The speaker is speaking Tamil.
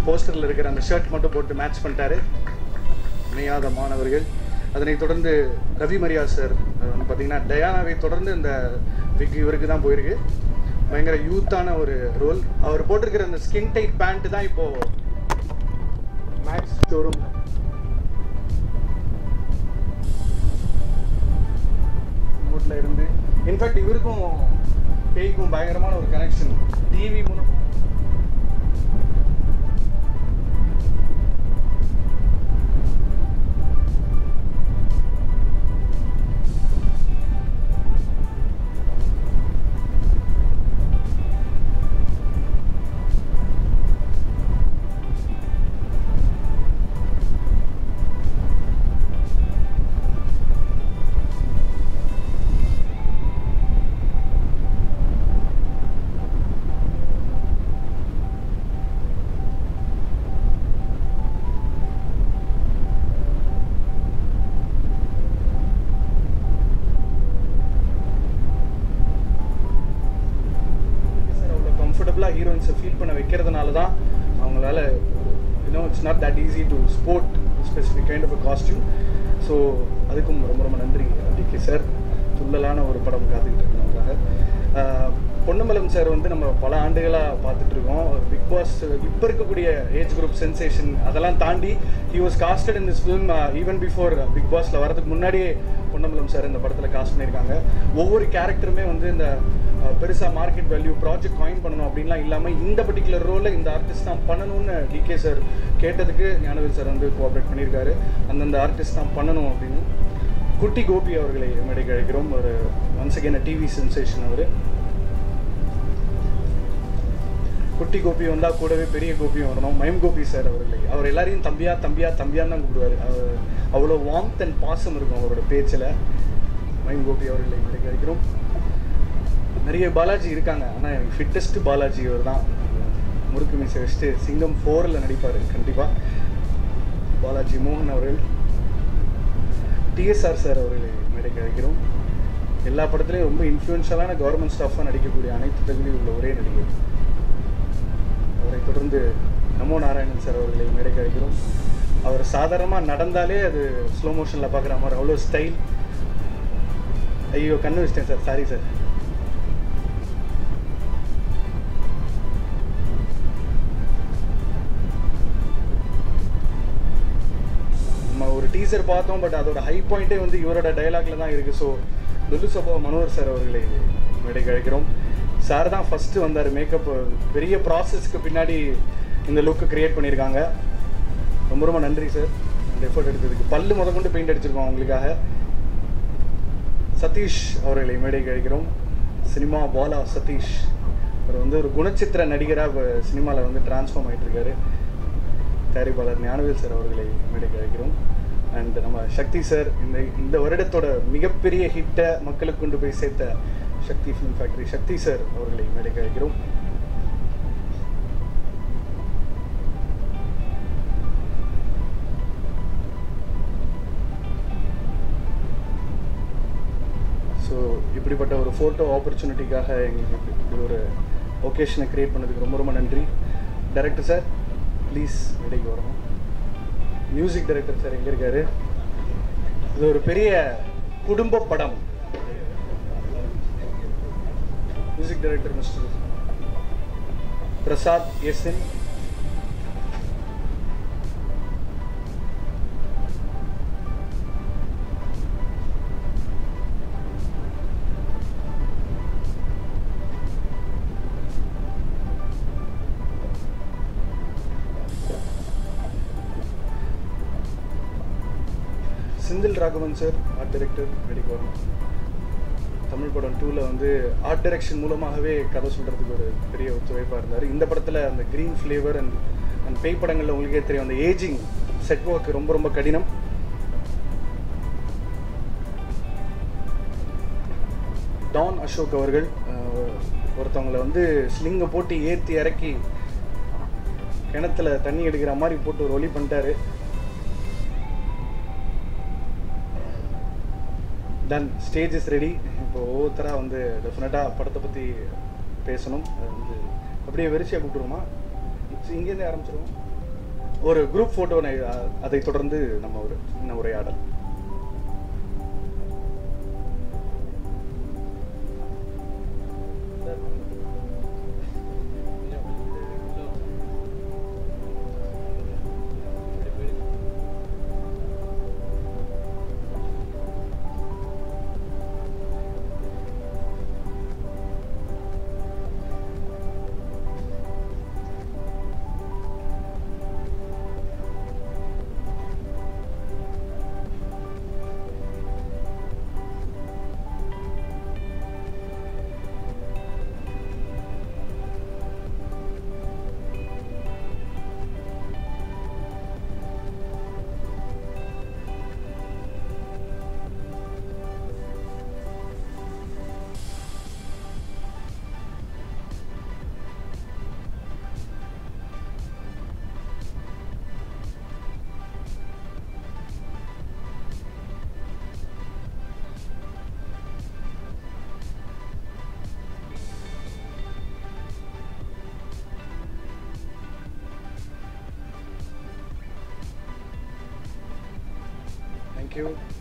போஸ்டரில் இருக்கிற அந்த ஷர்ட் மட்டும் போட்டு மேட்ச் பண்ணிட்டாரு இணையாத மாணவர்கள் அதனைத் தொடர்ந்து ரவி மரியா சார் அது வந்து பார்த்தீங்கன்னா டயானாவை தொடர்ந்து இந்த விக் இவருக்கு தான் போயிருக்கு பயங்கர யூத்தான ஒரு ரோல் அவர் போட்டிருக்கிற அந்த ஸ்கின் டைட் பேண்ட் தான் இப்போ மேக்ஸ் ஷோரூம் ரோட்ல இருந்து இன்ஃபேக்ட் இவருக்கும் பேய்க்கும் பயங்கரமான ஒரு கனெக்ஷன் டிவி மூலம் சார் அவ்வளோ கம்ஃபர்டபுளாக ஹீரோயின்ஸை ஃபீல் பண்ண வைக்கிறதுனால தான் அவங்களால you know it's not that easy to sport specific kind of a costume so அதுக்கும் ரொம்ப ரொம்ப நன்றி டிகே சார் துள்ளலான ஒரு படம் காத்துக்கிட்டு இருக்கு நமக்காக ஆஹ், பொன்னம்பலம் சார் வந்து நம்ம பல ஆண்டுகளாக பார்த்துட்டு இருக்கோம் பிக் பாஸ் இப்போ இருக்கக்கூடிய ஏஜ் குரூப் சென்சேஷன் அதெல்லாம் தாண்டி he was casted in this film even before big பாஸில் வரதுக்கு முன்னாடியே பொன்னம்பலம் சார் இந்த படத்தில் காஸ்ட் பண்ணியிருக்காங்க ஒவ்வொரு கேரக்டருமே வந்து இந்த பெருசாக மார்க்கெட் வேல்யூ ப்ராஜெக்ட் காயின் பண்ணணும் அப்படின்லாம் இல்லாமல் இந்த பர்டிகுலர் ரோலில் இந்த ஆர்டிஸ்ட் தான் பண்ணணும்னு டிகே சார் கேட்டதுக்கு ஞானவேல் சார் வந்து கோஆப்ரேட் பண்ணியிருக்காரு அந்தந்த ஆர்டிஸ்ட் தான் பண்ணணும் அப்படின்னு குட்டி கோபி அவர்களை மேடைக்கு அழைக்கிறோம் ஒரு ஒன்ஸ் அகேன் டிவி சென்சேஷன் அவர் குட்டி கோபி வந்தால் கூடவே பெரிய கோபியும் வரணும் மயம் கோபி சார் அவர்களை அவர் எல்லாரையும் தம்பியா தம்பியா தம்பியான்னு தான் கூப்பிடுவார் அவர் அவ்வளோ வார்ம்த் அண்ட் பாசம் இருக்கும் அவரோட பேச்சில் மயம் கோபி அவர்களை மேடைக்கு அழைக்கிறோம் நிறைய பாலாஜி இருக்காங்க ஆனால் எனக்கு ஃபிட்டஸ்ட் பாலாஜி அவர் தான் முறுக்கு மீசை வச்சுட்டு சிங்கம் ஃபோரில் நடிப்பார் கண்டிப்பாக பாலாஜி மோகன் அவர்கள் டிஎஸ்ஆர் சார் அவர்களை மேடைக்கு அழைக்கிறோம் எல்லா படத்துலையும் ரொம்ப இன்ஃப்ளூயன்ஷியலான கவர்மெண்ட் ஸ்டாஃபாக நடிக்கக்கூடிய அனைத்து தகுதியும் உள்ள ஒரே நடிகர் அவரை தொடர்ந்து நமோ நாராயணன் சார் அவர்களை மேடைக்கு அழைக்கிறோம் அவர் சாதாரணமாக நடந்தாலே அது ஸ்லோ மோஷனில் பார்க்குற மாதிரி அவ்வளோ ஸ்டைல் ஐயோ கண்ணு வச்சிட்டேன் சார் சாரி சார் நம்ம ஒரு டீசர் பார்த்தோம் பட் அதோட ஹை பாயிண்டே வந்து இவரோட டயலாக்ல தான் இருக்குது ஸோ லுலு சபா மனோகர் சார் அவர்களை மேடைக்கு அழைக்கிறோம் சார் தான் ஃபஸ்ட்டு வந்தார் மேக்கப் பெரிய ப்ராசஸ்க்கு பின்னாடி இந்த லுக்கு கிரியேட் பண்ணியிருக்காங்க ரொம்ப ரொம்ப நன்றி சார் இந்த எஃபர்ட் எடுத்ததுக்கு பல்லு முத கொண்டு பெயிண்ட் அடிச்சிருக்கோம் அவங்களுக்காக சதீஷ் அவர்களை மேடைக்கு அழைக்கிறோம் சினிமா பாலா சதீஷ் அவர் வந்து ஒரு குணச்சித்திர நடிகராக சினிமாவில் வந்து டிரான்ஸ்ஃபார்ம் ஆகிட்டு இருக்காரு தயாரிப்பாளர் ஞானவேல் சார் அவர்களை மேடைக்கு அழைக்கிறோம் அண்ட் நம்ம சக்தி சார் இந்த இந்த வருடத்தோட மிகப்பெரிய ஹிட்டை மக்களுக்கு கொண்டு போய் சேர்த்த Sakthi film factory Sakthi sir அவர்களை மேடைக்கு அழைக்கிறோம் ஸோ இப்படிப்பட்ட ஒரு ஃபோட்டோ ஆப்பர்ச்சுனிட்டிக்காக எங்களுக்கு இப்படி இப்படி ஒரு ஒகேஷனை க்ரியேட் பண்ணதுக்கு ரொம்ப ரொம்ப நன்றி டைரக்டர் சார் ப்ளீஸ் இடைக்கு வரணும் மியூசிக் டைரக்டர் சார் எங்கே இருக்காரு இது ஒரு பெரிய குடும்ப படம் music director mister Prasad SN Senthil Raghavan sir art director நடிக்க வரணும் தமிழ் படம் டூவில் வந்து ஆர்ட் டைரக்ஷன் மூலமாகவே கதை சொல்கிறதுக்கு ஒரு பெரிய ஒத்துழைப்பாக இருந்தார் இந்த படத்தில் அந்த க்ரீன் ஃப்ளேவர் அண்ட் அந்த பேய் படங்களில் உங்களுக்கே தெரியும் அந்த ஏஜிங் செட் ஒர்க் ரொம்ப ரொம்ப கடினம் டான் அசோக் அவர்கள் அஹ், ஒருத்தவங்களை வந்து ஸ்லிங்கை போட்டு ஏற்றி இறக்கி கிணத்துல தண்ணி எடுக்கிற மாதிரி போட்டு ஒரு ஒளி பண்ணிட்டாரு டன் ஸ்டேஜ் இஸ் ரெடி இப்போ ஒவ்வொருத்தராக வந்து டெஃபினட்டாக படத்தை பற்றி பேசணும் அது வந்து அப்படியே வெறிச்சியாக கூப்பிட்டுருமா இங்கேருந்தே ஆரம்பிச்சிருவோம் ஒரு குரூப் ஃபோட்டோ அதை தொடர்ந்து நம்ம ஒரு சின்ன உரையாடல் தேங்க்யூ